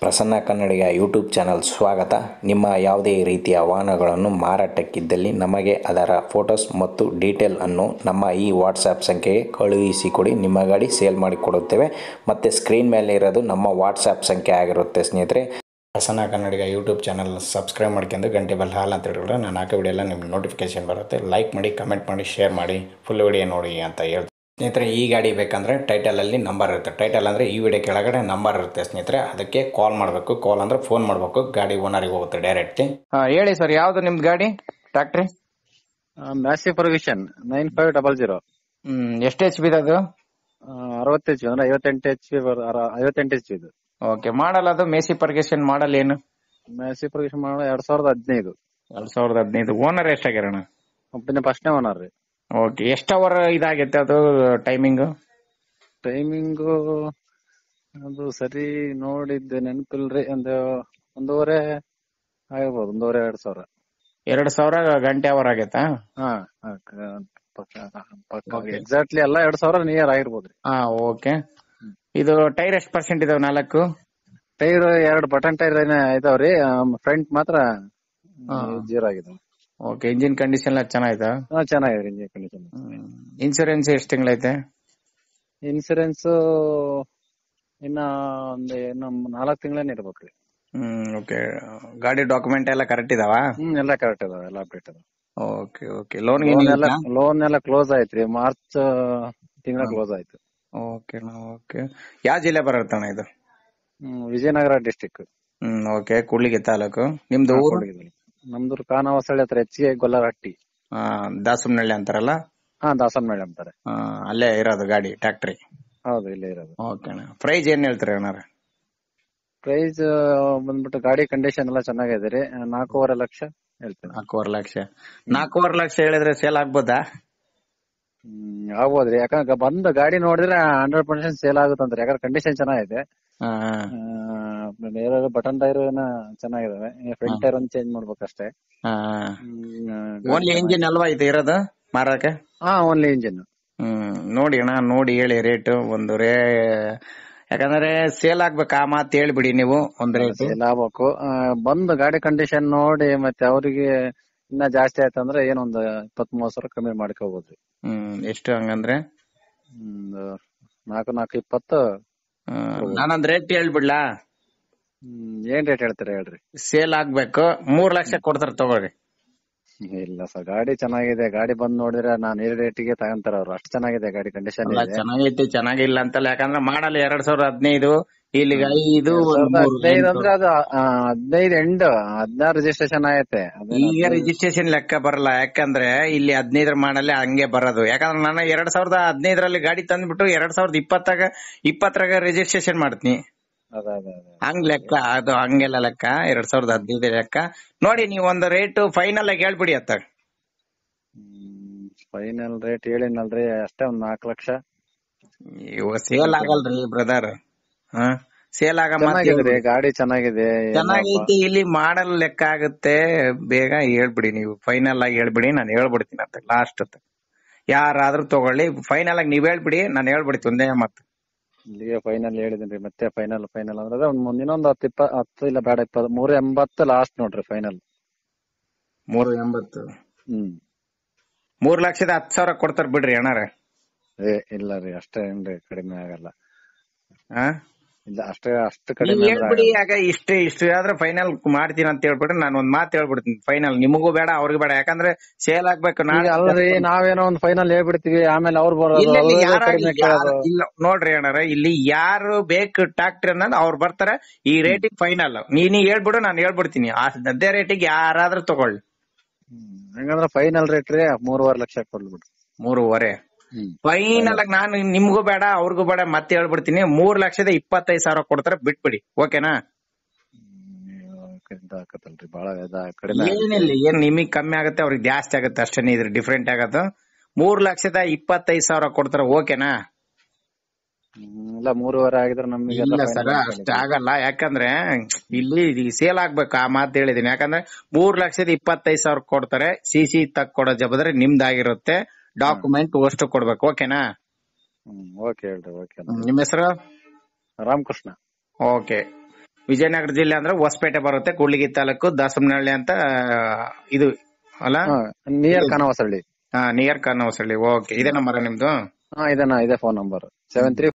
Prasanna Kannadiga YouTube channel ಸ್ವಾಗತ ನಿಮ್ಮ ಯಾವುದೇ ರೀತಿಯ ವಾಹನಗಳನ್ನು ಮಾರಾಟಕ್ಕಿದ್ದಲ್ಲಿ ನಮಗೆ ಅದರ ಫೋಟೋಸ್ ಮತ್ತು ಡೀಟೇಲ್ ಅನ್ನು ನಮ್ಮ ಈ ವಾಟ್ಸಾಪ್ ಸಂಖ್ಯೆಗೆ ಕಳುಹಿಸಿಕೊಡಿ ನಿಮ್ಮ ಗಾಡಿ ಸೇಲ್ ಮಾಡಿ ಕೊಡುತ್ತೇವೆ ಮತ್ತು ಸ್ಕ್ರೀನ್ ಮೇಲೆ ಇರೋದು ನಮ್ಮ ವಾಟ್ಸಾಪ್ ಸಂಖ್ಯೆ ಆಗಿರುತ್ತೆ ಸ್ನೇಹಿತರೆ Prasanna Kannadiga YouTube channel subscribe ಮಾಡ್ಕೊಂಡು ಗಂಟೆ ಬೆಲ್ ಹಾಲ್ ಅಂತ ಹೇಳಿದ್ರೆ ನಾನು ಹಾಕೋ ವಿಡಿಯೋ ಎಲ್ಲ ನಿಮ್ಗೆ ನೋಟಿಫಿಕೇಶನ್ ಬರುತ್ತೆ ಲೈಕ್ ಮಾಡಿ ಕಮೆಂಟ್ ಮಾಡಿ ಶೇರ್ ಮಾಡಿ ಫುಲ್ ವಿಡಿಯೋ ನೋಡಿ ಅಂತ ಹೇಳ್ತೀನಿ ಸ್ನೇಹಿತರೆ ಈ ಗಾಡಿ ಬೇಕಂದರೆ ಟೈಟಲಲ್ಲಿ ನಂಬರ್ ಇರುತ್ತೆ ಟೈಟಲ್ ಅಂದರೆ ಈ ವಿಡಿಯೋ ಕೆಳಗಡೆ ನಂಬರ್ ಇರುತ್ತೆ ಸ್ನೇಹಿತರೆ ಅದಕ್ಕೆ ಕಾಲ್ ಮಾಡಬೇಕು ಕಾಲ್ ಅಂದರೆ ಫೋನ್ ಮಾಡಬೇಕು ಗಾಡಿ ಓನರಿಗೆ ಹೋಗುತ್ತೆ ಡೈರೆಕ್ಟ್ಲಿ ಹೇಳಿ ಸರ್ ಯಾವ್ದು ನಿಮ್ದು ಗಾಡಿ ಟ್ರಾಕ್ಟ್ರಿ Massey Ferguson nine five double zero hmm ಎಷ್ಟು ಎಚ್ ಪಿ ಅದು ಅರವತ್ತು ಎಚ್ ಪಿ ಅಂದ್ರೆ ಐವತ್ತೆಂಟು ಎಚ್ ಪಿ ಐವತ್ತೆಂಟು ಎಚ್ ಪಿ ಇದು ಓಕೆ ಮಾಡಲ್ ಅದು ಮೇಸಿ ಪರ್ಗೇಶನ್ ಮಾಡಲ್ ಏನು ಮ್ಯಾಸಿ ಪರ್ವಿಷನ್ ಮಾಡೋ ಎರಡ್ ಸಾವಿರದ ಹದಿನೈದು ಎರಡ್ ಸಾವಿರದ ಹದಿನೈದು ಓನರ್ ಎಷ್ಟಾಗ್ಯಾರಣ ಕಂಪನಿ ಫಸ್ಟ್ನೇ ಓನರ್ ರೀ ಓಕೆ ಎಷ್ಟು ಅವರ್ ಇದಾಗೈತೆ ಅದು ಟೈಮಿಂಗ್ ಟೈಮಿಂಗು ಅದು ಸರಿ ನೋಡಿದ್ದೆ ನೆನಪಿಲ್ರಿ ಒಂದು ಒಂದೂವರೆ ಆಗಿರ್ಬೋದು ಒಂದೂವರೆ ಎರಡ್ ಸಾವಿರ ಎರಡ್ ಸಾವಿರ ಗಂಟೆ ಅವರ್ ಆಗೈತಾ ಹಾ ಎಕ್ಸಾಕ್ಟ್ಲಿ ಎಲ್ಲ ಎರಡ್ ಸಾವಿರ ನಿಯರ್ ಆಗಿರ್ಬೋದ್ರಿ ಹಾ ಓಕೆ ಇದು ಟೈರ್ ಎಷ್ಟು ಪರ್ಸೆಂಟ್ ಇದಾವೆ ನಾಲ್ಕು ಟೈರ್ ಎರಡು ಬಟನ್ ಟೈರ್ ಇದಾವ್ರಿ ಫ್ರಂಟ್ ಮಾತ್ರ ಹಾ. ಜೀರೋ ಆಗಿದೆ ಓಕೆ ಇಂಜಿನ್ ಕಂಡೀಷನ್ ಎಲ್ಲ ಚೆನ್ನಾಯ್ತಾ ಹಾ ಚೆನ್ನಾಗಿದೆ ಇಂಜಿನ್ ಕಂಡೀಷನ್ ಇನ್ಸೂರೆನ್ಸ್ ಎಷ್ಟು ತಿಂಗಳೈತೆ ಇನ್ಸೂರೆನ್ಸ್ ಇನ್ನ ಒಂದು ಏನು ನಾಲ್ಕು ತಿಂಗಳೇನೆ ಇರ್ಬೇಕ್ರಿ ಹ್ಮ್ ಓಕೆ ಗಾಡಿ ಡಾಕ್ಯುಮೆಂಟ್ ಎಲ್ಲ ಕರೆಕ್ಟ್ ಇದಾವ ಹ್ಮ್ ಎಲ್ಲ ಕರೆಕ್ಟ್ ಅದಾವ ಎಲ್ಲ ಅಪ್ಡೇಟ್ ಅದಾವ ಓಕೆ ಓಕೆ ಲೋನ್ ಲೋನ್ ಎಲ್ಲ ಲೋನ್ ಎಲ್ಲ ಕ್ಲೋಸ್ ಆಯ್ತ್ರಿ ಮಾರ್ಚ್ ತಿಂಗಳ ಕ್ಲೋಸ್ ಆಯ್ತು ಓಕೆ ಓಕೆ ಯಾವ ಜಿಲ್ಲೆ ಬರುತ್ತಣ್ಣ ಇದು hmm Vijayanagara district hmm okay Kudligi taluk ನಿಮ್ದು ಊರು ನಮ್ದು ಕಾನವಸಳ್ಳಿ ಹತ್ರ ಹೆಚ್ಚಿಗೆ ಗೊಲ್ಲರಹಟ್ಟಿ ಆ, ದಾಸಮನಹಳ್ಳಿ ಅಂತಾರಲ್ಲ ಹಾ ದಾಸನಮೇಳ ಅಂತಾರೆ ಆ, ಅಲ್ಲೇ ಇರೋದು ಗಾಡಿ ಟ್ಯಾಕ್ಟ್ರಿ ಹೌದು ಇಲ್ಲೇ ಇರೋದು ಓಕೆ ಅಣ್ಣ ಪ್ರೈಸ್ ಏನ್ ಹೇಳ್ತೀರಿ ಅಣ್ಣಾರ ಪ್ರೈಸ್ ಬಂದ್ಬಿಟ್ಟು ಗಾಡಿ ಕಂಡೀಷನ್ ಎಲ್ಲ ಚೆನ್ನಾಗಿದೆ ರೀ ನಾಲ್ಕೂವರೆ ಲಕ್ಷ ಹೇಳ್ತೇನೆ ನಾಲ್ಕೂವರೆ ಲಕ್ಷ ನಾಲ್ಕೂವರೆ ಲಕ್ಷ ಹೇಳಿದ್ರೆ ಸೇಲ್ ಆಗ್ಬೋದಾ ಹ್ಮ್ ಆಗ್ಬೋದ್ರಿ ಯಾಕಂದ್ರೆ ಬಂದ ಗಾಡಿ ನೋಡಿದ್ರೆ ಹಂಡ್ರೆಡ್ ಪರ್ಸೆಂಟ್ ಸೇಲ್ ಆಗುತ್ತಂದ್ರೆ ಯಾಕಂದ್ರೆ ಕಂಡೀಷನ್ ಚೆನ್ನಾಗಿದೆ ಆ, ಬೇರೆ ಬಟನ್ ಟೈರ್ ಚೆನ್ನಾಗಿದಾವೆ ಫ್ರಂಟ್ ಟೈರ್ ಒಂದು ಚೇಂಜ್ ಮಾಡ್ಬೇಕಷ್ಟೇ ಆ. ಓನ್ಲಿ ಇಂಜಿನ್ ಅಲ್ವಾ ಇದು ಇರೋದು ಮಾರಕ್ಕೆ ಹಾ ಓನ್ಲಿ ಇಂಜಿನ್ ಹ್ಮ್ ನೋಡಿ ಅಣ್ಣ ನೋಡಿ ಹೇಳಿ ರೇಟ್ ಒಂದು ರೇ ಯಾಕಂದ್ರೆ ಸೇಲ್ ಆಗ್ಬೇಕು ಆ ಮಾತು ಹೇಳ್ಬಿಡಿ ನೀವು ಒಂದ್ ರೇಟ್ ಸೇಲ್ ಆಗ್ಬೇಕು ಆ, ಬಂದು ಗಾಡಿ ಕಂಡೀಷನ್ ನೋಡಿ ಮತ್ತೆ ಅವರಿಗೆ ಇನ್ನ ಜಾಸ್ತಿ ಆಯ್ತಂದ್ರೆ ಏನೊಂದು ಇಪ್ಪತ್ ಮೂವತ್ ಸಾವಿರ ಕಮ್ಮಿ ಮಾಡ್ಕೋಬಹುದ್ರಿ ಹ್ಮ್ ಎಷ್ಟು ಹಂಗಂದ್ರೆ ಒಂದು ನಾಲ್ಕು ನಾಲ್ಕು ಇಪ್ಪತ್ತು ಹ್ಮ್, ನಾನೊಂದ್ ರೇಟ್ ಹೇಳ್ಬಿಡ್ಲಾ ಹ್ಮ್, ಏನ್ ರೇಟ್ ಹೇಳ್ತೀರಾ ಹೇಳ್ರಿ ಸೇಲ್ ಆಗ್ಬೇಕು ಮೂರ್ ಲಕ್ಷ ಕೊಡ್ತಾರ ತಗೊಳ್ರಿ ಇಲ್ಲ ಸರ್ ಗಾಡಿ ಚೆನ್ನಾಗಿದೆ ಗಾಡಿ ಬಂದ್ ನೋಡಿದ್ರೆ ನಾನು ಈ ರೇಟಿಗೆ ತಗೊಂತಾರ ಅವ್ರು ಅಷ್ಟು ಚೆನ್ನಾಗಿದೆ ಗಾಡಿ ಕಂಡೀಷನ್ ಅಲ್ಲ, ಇದೆ ಚೆನ್ನಾಗೈತಿ ಚೆನ್ನಾಗಿಲ್ಲ ಅಂತಲ್ಲ ಯಾಕಂದ್ರೆ ಮಾಡಲ್ಲ ಎರಡ್ ಸಾವಿರದ ಹದಿನೈದು ಇಲ್ಲಿಗೆ ಐದು ಒಂದ್ ಸಾವಿರದ ಮೂರು ಹದಿನೈದು ಎಂಟು. ಅಂದ್ರೆ ಅದು ಆ, ಹದಿನೈದು ಎಂಡ್ ಹದಿನಾರು ರಿಜಿಸ್ಟ್ರೇಷನ್ ಆಗೈತೆ ಅದೇನು ಈಗ ಹದಿನೈದು- ರಿಜಿಸ್ಟ್ರೇಷನ್ ಲೆಕ್ಕ ಬರಲ್ಲ ಯಾಕಂದ್ರೆ ಇಲ್ಲಿ ಹದಿನೈದರ ಮಾಡಲ್ಲೇ ಹಂಗೆ ಬರೋದು ಯಾಕಂದ್ರೆ ನಾನು ಎರಡ್ ಸಾವಿರದ ಹದಿನೈದರಲ್ಲಿ ಗಾಡಿ ತಂದ್ಬಿಟ್ಟು ಎರಡ್ ಸಾವಿರದ ಇಪ್ಪತ್ತಾಗ ಇಪ್ಪತ್ತರಾಗ ರಿಜಿಸ್ಟ್ರೇಷನ್ ಮಾಡ್ತೀನಿ ಅದೇ ಅದೇ ಅದೇ ಹಂಗ್ ಲೆಕ್ಕ ಅದು ಹಂಗೆಲ್ಲ ಲೆಕ್ಕ ಎರಡ್ ಸಾವಿರದ ಹದಿನೈದು ಲೆಕ್ಕ ನೋಡಿ ನೀವು ಒಂದು ರೇಟ್ ಫೈನಲ್ ಆಗಿ ಹೇಳ್ಬಿಡಿ ಅತ್ತ ಫೈನಲ್ ರೇಟ್ ಹೇಳಿನಲ್ರಿ ಅಷ್ಟೇ ಒಂದ್ ನಾಲ್ಕು ಲಕ್ಷ ಇವಾಗ ಸೇಲ್ ಆಗಲ್ರಿ ಬ್ರದರ್ ಹ ಸೇಲ್ ಆಗ ಮಾತ್ ಚೆನ್ನಾಗಿದೆ ಹೇಳ್ಬಿಡಿ. ಗಾಡಿ ಚೆನ್ನಾಗಿದೆ ಚೆನ್ನಾಗೈತಿ ಇಲ್ಲಿ ಮಾಡಲ್ ಲೆಕ್ಕ ಆಗುತ್ತೆ ಬೇಗ ಹೇಳ್ಬಿಡಿ ನೀವು ಫೈನಲ್ ಆಗಿ ಹೇಳ್ಬಿಡಿ ನಾನು ಹೇಳ್ಬಿಡ್ತೀನಿ ಅಂತ ಲಾಸ್ಟ್ ಯಾರಾದ್ರೂ ತಗೊಳ್ಳಿ ಫೈನಲ್ ಆಗಿ ನೀವ್ ಹೇಳ್ಬಿಡಿ ನಾನು ಹೇಳ್ಬಿಡ್ತೀನಿ ಒಂದೇ ಮತ್ ಇಲ್ಲಿಗೆ ಫೈನಲ್ ಹೇಳಿದೀನಿ ಮತ್ತೆ ಫೈನಲ್ ಫೈನಲ್ ಅಂದ್ರೆ ಅದೇ ಒಂದ್ ಮುಂದಿನ ಒಂದು ಹತ್ತು ಇಪ್ಪ ಹತ್ತು ಇಲ್ಲ ಬೇಡ ಇಪ್ಪತ್ತು ಮೂರ್ ಎಂಬತ್ತು ಲಾಸ್ಟ್ ನೋಡ್ರಿ ಫೈನಲ್ ಮೂರು ಎಂಬತ್ತು ಹ್ಮ್ ಮೂರ್ ಲಕ್ಷದ ಹತ್ತು ಸಾವಿರ ಕೊಡ್ತಾರ ಬಿಡ್ರಿ ಅಣ್ಣಾರ ಏ ಇಲ್ಲ ರೀ ಅಷ್ಟೇ ಏನ್ರಿ ಕಡಿಮೆ ಆಗಲ್ಲ ಹಾ ಇಲ್ಲ ಅಷ್ಟೇ ಅಷ್ಟು ನೀವ್ ಕಡಿಮೆ ಅಂದ್ರೆ ಹೇಳ್ಬಿಡಿ ಆಗಲ್ಲ. ಆಗ ಇಷ್ಟೇ ಇಷ್ಟು ಆದ್ರೆ ಫೈನಲ್ ಮಾಡ್ತೀನಿ ಅಂತ ಹೇಳ್ಬಿಟ್ರೆ ನಾನು ಒಂದ್ ಮಾತು ಹೇಳ್ಬಿಡ್ತೀನಿ ಫೈನಲ್ ನಿಮಗೂ ಬೇಡ ಅವ್ರಿಗೂ ಬೇಡ ಯಾಕಂದ್ರೆ ಸೇಲ್ ಆಗ್ಬೇಕು ಈಗ ನಾಳೆ ಅಲ್ರಿ ನಾವೇನೋ ಒಂದ್ ಫೈನಲ್ ಹೇಳ್ಬಿಡ್ತೀವಿ ಆಮೇಲೆ ಅವ್ರು ಬರೋದು ಇಲ್ಲ ಇಲ್ಲಿ ಅವ್ರೇ ಯಾರಾಗ್ಲಿ ಕಡಿಮೆ ಯಾರು- ಕೇಳೋದು ಇಲ್ಲ ನೋಡ್ರಿ ಅಣ್ಣಾರ ಇಲ್ಲಿ ಯಾರು ಬೇಕು ಟ್ರಾಕ್ಟರ್ ಅನ್ನೋದು ಅವ್ರು ಬರ್ತಾರೆ ಈ ರೇಟಿಗೆ ಫೈನಲ್ ನೀನ್ ಹೇಳ್ಬಿಡು ನಾನು ಹೇಳ್ಬಿಡ್ತೀನಿ ಆ ಅದೇ ರೇಟಿಗೆ ಯಾರಾದ್ರೂ ತಗೊಳ್ಳಿ ಹ್ಮ್. ಹಂಗಂದ್ರೆ ಫೈನಲ್ ರೇಟ್ ರೀ ಮೂರುವರೆ ಲಕ್ಷ ಕೊಡ್ಬಿಡ್ರಿ ಮೂರುವರೆ ಫೈನಲ್ ಆಗಿ ನಾನು ನಿಮ್ಗೂ ಬೇಡ ಅವ್ರಿಗೂ ಬೇಡ ಮತ್ತೆ ಹೇಳ್ಬಿಡ್ತೀನಿ ಮೂರ್ ಲಕ್ಷದ ಇಪ್ಪತ್ತೈದು ಸಾವಿರ ಕೊಡ್ತಾರೆ ಬಿಟ್ಬಿಡಿ ಓಕೆನಾ ಹಾಕತ್ತಲ್ರಿ ಬಾಳ ಇದ ಕಡಿಮೆ ಏನಿಲ್ಲ ಏನ್ ನಿಮಗ್ ಕಮ್ಮಿ ಆಗುತ್ತೆ ಅವ್ರಿಗೆ ಜಾಸ್ತಿ ಆಗುತ್ತೆ ಅಷ್ಟೇ ಇದ್ರ ಡಿಫ್ರೆಂಟ್ ಆಗತ್ತೆ ಮೂರ್ ಲಕ್ಷದ ಇಪ್ಪತ್ತೈದು ಸಾವಿರ ಕೊಡ್ತಾರೆ ಓಕೆನಾ ಹ್ಮ್, ಇಲ್ಲ ಮೂರುವರೆ ಆಗಿದ್ರೆ ನಮಗೆ ಇಲ್ಲ ಸರ್ ಅಷ್ಟ ಆಗಲ್ಲ ಯಾಕಂದ್ರೆ ಇಲ್ಲಿ ಸೇಲ್ ಆಗ್ಬೇಕು ಆ ಮಾತು ಹೇಳಿದೀನಿ ಯಾಕಂದ್ರೆ ಮೂರ್ ಲಕ್ಷದ ಇಪ್ಪತ್ತೈದು ಸಾವಿರ ಕೊಡ್ತಾರೆ ಸಿ ಸಿ ತಕ್ ಕೊಡೋ ಜವಾಬ್ದಾರಿ ನಿಮ್ದಾಗಿರುತ್ತೆ ಡಾಕ್ಯುಮೆಂಟ್ ಅಷ್ಟು ಕೊಡ್ಬೇಕು ಓಕೆನಾ ಹ್ಮ್ ಓಕೆ ಹೇಳ್ರಿ ಓಕೆ ನಿಮ್ ಹೆಸರು ರಾಮಕೃಷ್ಣ ಓಕೆ ವಿಜಯನಗರ ಜಿಲ್ಲೆ ಅಂದ್ರೆ ಹೊಸಪೇಟೆ ಬರುತ್ತೆ ಕೂಡ್ಲಿಗಿ ತಾಲೂಕು ದಾಸಮನಹಳ್ಳಿ ಅಂತ ಇದು ಅಲ್ಲ near Kanavasalli near Kannavasalli okay ಇದೇ ನಂಬರ್ ನಿಮ್ದು ಹಾ ಇದನ್ನ ಇದೇ ಫೋನ್ ನಂಬರ್ ಸೆವೆನ್ ತ್ರೀ